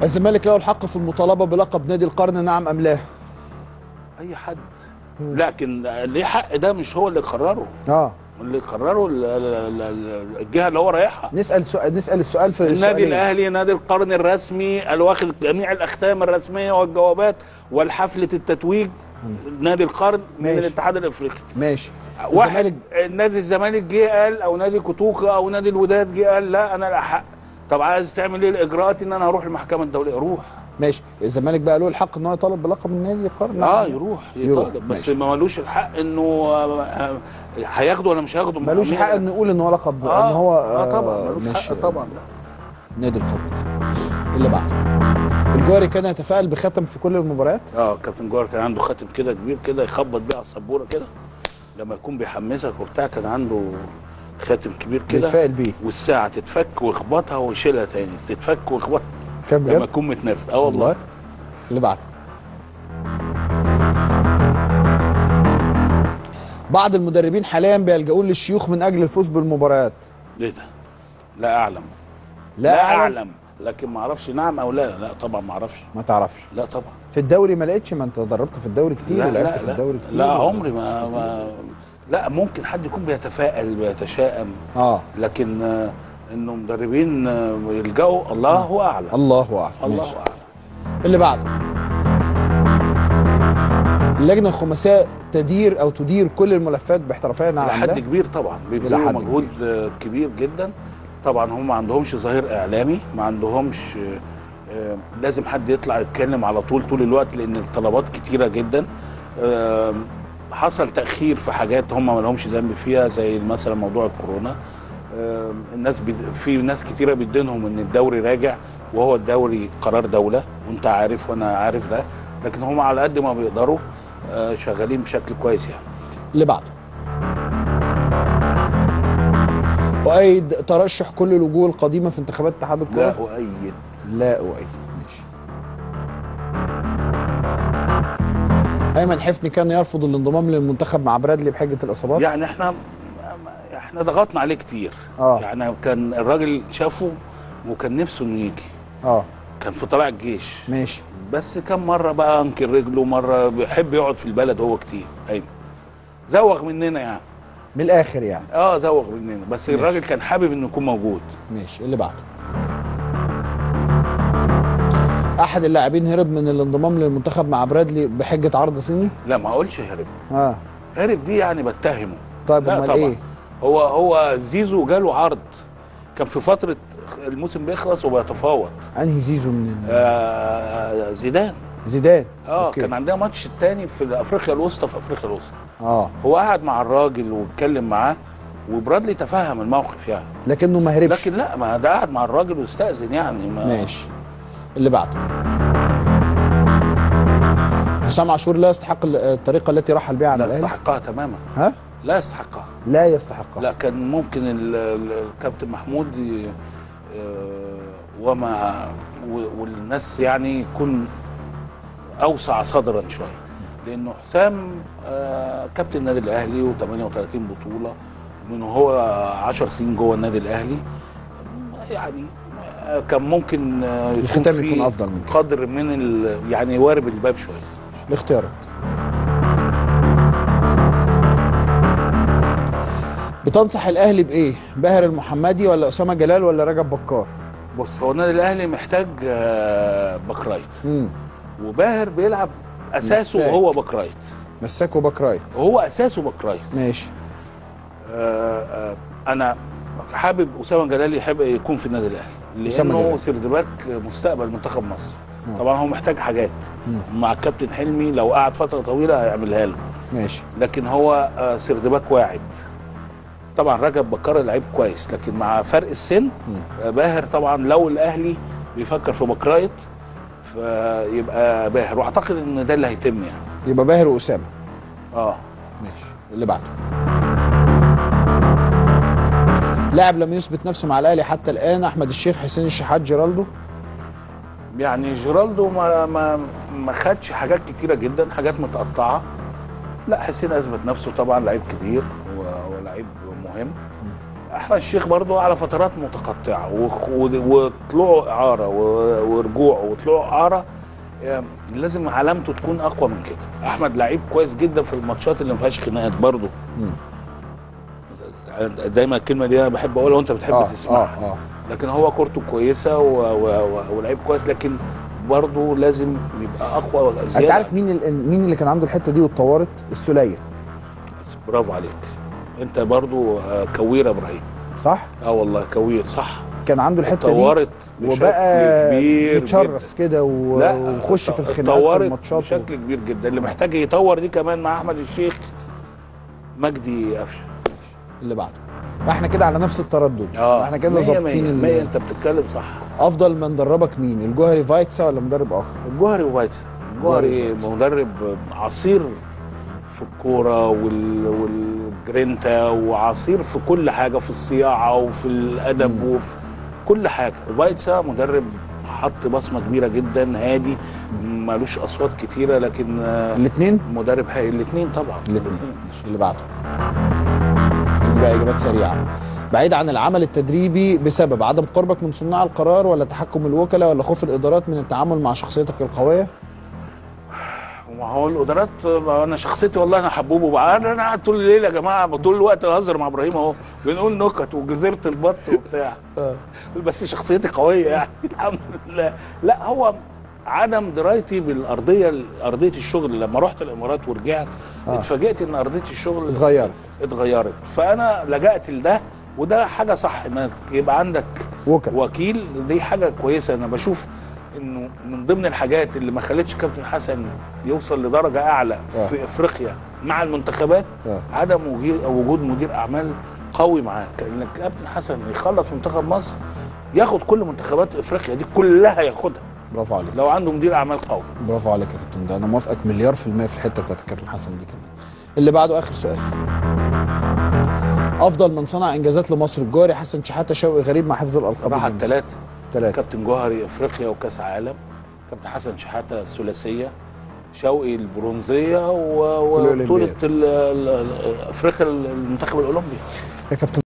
الزمالك له الحق في المطالبه بلقب نادي القرن نعم ام لا اي حد لكن ليه حق ده مش هو اللي قرره اه اللي قرره ال- ال- ال- الجهه اللي هو رايحها نسال سؤال نسال السؤال في النادي السؤالين. الاهلي نادي القرن الرسمي الواخد جميع الاختام الرسميه والجوابات والحفله التتويج نادي القرن من ماشي. الاتحاد الافريقي ماشي واحد نادي الزمالك جه قال او نادي كوتوكا او نادي الوداد جه قال لا انا الاحق طب عايز تعمل ايه الاجراءات ان انا هروح المحكمه الدوليه روح ماشي الزمالك بقى له الحق ان هو يطالب بلقب النادي القرن اه نعم. يروح يروح، يطالب بس ماشي. ما ملوش الحق انه آه، آه، هياخده ولا مش هياخده ملوش مين- حق انه يقول ان هو لقب اه ان هو اه طبعا ملوش ماشي. حق طبعا نادي القرن اللي بعده الجوهري كان يتفائل بختم في كل المباريات اه كابتن جوهر كان عنده خاتم كده كبير كده يخبط بيه على السبوره كده لما يكون بيحمسك وبتاع كان عنده خاتم كبير كده بيتفائل بيه والساعه تتفك ويخبطها ويشيلها تاني تتفك ويخبطها كان لما بجد يكون متنرفز اه والله اللي بعده بعض المدربين حاليا بيلجؤون للشيوخ من اجل الفوز بالمباريات ايه ده لا اعلم لا, لا أعلم. اعلم لكن ما اعرفش نعم او لا لا طبعا ما اعرفش ما تعرفش لا طبعا في الدوري ما لقيتش ما انت دربت في الدوري كتير لا ولعبت لا في لا, الدوري كتير لا ولعبت عمري في ما, كتير. ما لا ممكن حد يكون بيتفائل ويتشائم اه لكن آه، انه مدربين آه، يلجأوا الله اعلم الله اعلم الله ماشي. اعلم اللي بعده اللجنه الخماسيه تدير او تدير كل الملفات باحترافيه نعم الى أم حد لا؟ كبير طبعا إلى بيبذلوا حد مجهود آه، كبير جدا طبعا هم ما عندهمش ظهير اعلامي ما عندهمش آه، آه، لازم حد يطلع يتكلم على طول طول الوقت لان الطلبات كتيره جدا آه، حصل تاخير في حاجات هم ما لهمش ذنب فيها زي مثلا موضوع الكورونا آه، الناس بيد... في ناس كتيره بيدينهم ان الدوري راجع وهو الدوري قرار دوله وانت عارف وانا عارف ده لكن هم على قد ما بيقدروا آه، شغالين بشكل كويس يعني اللي بعده أؤيد ترشح كل الوجوه القديمة في انتخابات اتحاد لا الكرة؟ أؤيد لا أؤيد ماشي أيمن حفني كان يرفض الانضمام للمنتخب مع برادلي بحجة الإصابات؟ يعني احنا احنا ضغطنا عليه كتير آه. يعني كان الراجل شافه وكان نفسه انه يجي اه كان في طلائع الجيش ماشي بس كم مره بقى انكر رجله مره بيحب يقعد في البلد هو كتير ايوه زوغ مننا يعني من الآخر يعني اه زوغ مننا بس ماشي. الراجل كان حابب انه يكون موجود ماشي اللي بعده أحد اللاعبين هرب من الانضمام للمنتخب مع برادلي بحجة عرض صيني؟ لا ما اقولش هرب اه هرب دي يعني بتهمه طيب لا أمال طبعا إيه؟ هو هو زيزو جاله عرض كان في فتره الموسم بيخلص وبيتفاوض أنهي زيزو من ال- آه زيدان زيدان اه أوكي. كان عندنا ماتش التاني في افريقيا الوسطى في افريقيا الوسطى اه هو قعد مع الراجل واتكلم معاه وبرادلي تفهم الموقف يعني لكنه ما هربش لكن لا ما ده قعد مع الراجل واستأذن يعني ما ماشي اللي بعده حسام عاشور لا يستحق ال- الطريقه التي رحل بها عن لا الاهلي يستحقها تماما ها لا يستحقها لا يستحقها لا كان ممكن ال- ال- الكابتن محمود ي- آه، وما و- والناس يعني يكون اوسع صدرا شويه لانه حسام آه، كابتن النادي الاهلي و38 بطوله من هو 10 سنين جوه النادي الاهلي يعني آه، كان ممكن آه، يكون الختام في يكون أفضل من كده. قدر من ال- يعني وارب الباب شويه الاختيارات بتنصح الاهلي بايه باهر المحمدي ولا اسامه جلال ولا رجب بكار بص هو النادي الاهلي محتاج آه، باك رايت امم وباهر بيلعب اساسه مساك. هو باك رايت مساك وباك رايت وهو اساسه باك رايت ماشي آه، آه، انا حابب اسامه جلال يحب يكون في النادي الاهلي أسامة لانه جلال. سيردباك مستقبل منتخب مصر مم. طبعا هو محتاج حاجات مم. مع الكابتن حلمي لو قعد فتره طويله هيعملها له ماشي لكن هو آه، سيردباك واعد طبعا رجب بكار لعيب كويس لكن مع فرق السن آه، باهر طبعا لو الاهلي بيفكر في باك رايت فيبقى باهر واعتقد ان ده اللي هيتم يعني يبقى باهر واسامه اه ماشي اللي بعده لاعب لم يثبت نفسه مع الاهلي حتى الان احمد الشيخ حسين الشحات جيرالدو يعني جيرالدو ما ما ما خدش حاجات كتيره جدا حاجات متقطعه لا حسين اثبت نفسه طبعا لعيب كبير و- ولعيب مهم احمد الشيخ برضو على فترات متقطعه وخ- ود- وطلوعه اعاره و- ورجوعه وطلوعه اعاره يعني لازم علامته تكون اقوى من كده احمد لعيب كويس جدا في الماتشات اللي ما فيهاش خناقات برضو مم. دايما الكلمه دي انا بحب اقولها وانت بتحب اه تسمعها اه اه لكن هو كورته كويسه و- و- و- ولعيب كويس لكن برضه لازم يبقى اقوى زياده انت عارف مين ال- مين اللي كان عنده الحته دي واتطورت السوليه بس برافو عليك انت برضه آه، كوير يا ابراهيم صح اه والله كوير صح كان عنده الحته دي اتطورت بشكل وبقى كبير بيتشرف كده و- لا ويخش في الخناقات في اتطورت الماتشات و- بشكل كبير جدا اللي محتاج يطور دي كمان مع احمد الشيخ مجدي قفشه اللي بعده احنا كده على نفس التردد احنا كده مية ظابطين مية, ال- مية انت بتتكلم صح افضل من دربك مين الجوهري فايتسا ولا مدرب اخر الجوهري وفايتسا الجوهري الجوهري وفايتسا. مدرب عصير في الكوره وال... والجرينتا وعصير في كل حاجه في الصياعه وفي الادب مم. وفي كل حاجه فايتسا مدرب حط بصمه كبيره جدا هادي مالوش اصوات كتيره لكن آه، الاثنين مدرب هايل الاثنين طبعا الاثنين اللي بعده دي بقى اجابات سريعه بعيد عن العمل التدريبي بسبب عدم قربك من صناع القرار ولا تحكم الوكلاء ولا خوف الادارات من التعامل مع شخصيتك القويه ما هو الادارات ما انا شخصيتي والله انا حبوب وبعد انا قاعد طول الليل يا جماعه طول الوقت بهزر مع ابراهيم اهو بنقول نكت وجزيره البط وبتاع بس شخصيتي قويه يعني الحمد لله لا هو عدم درايتي بالارضيه ارضيه الشغل لما رحت الامارات ورجعت آه. اتفاجئت ان ارضيه الشغل اتغيرت اتغيرت فانا لجأت لده وده حاجه صح انك يبقى عندك وكلاء وكيل دي حاجه كويسه انا بشوف انه من ضمن الحاجات اللي ما خلتش كابتن حسن يوصل لدرجه اعلى آه. في افريقيا مع المنتخبات آه. عدم وجي- وجود مدير اعمال قوي معاه كان كابتن حسن يخلص منتخب مصر ياخد كل منتخبات افريقيا دي كلها ياخدها برافو عليك لو عنده مدير اعمال قوي برافو عليك يا كابتن ده انا موافقك مليار في المية في الحته بتاعت الكابتن حسن دي كمان اللي بعده اخر سؤال افضل من صنع انجازات لمصر الجوهري حسن شحاته شوقي غريب مع حفظ الالقاب راح الجميلة. الثلاثه ثلاثه كابتن جوهري افريقيا وكاس عالم كابتن حسن شحاته الثلاثيه شوقي البرونزيه و- وبطوله والأولمبياد. ال- ال- ال- افريقيا المنتخب الاولمبي يا كابتن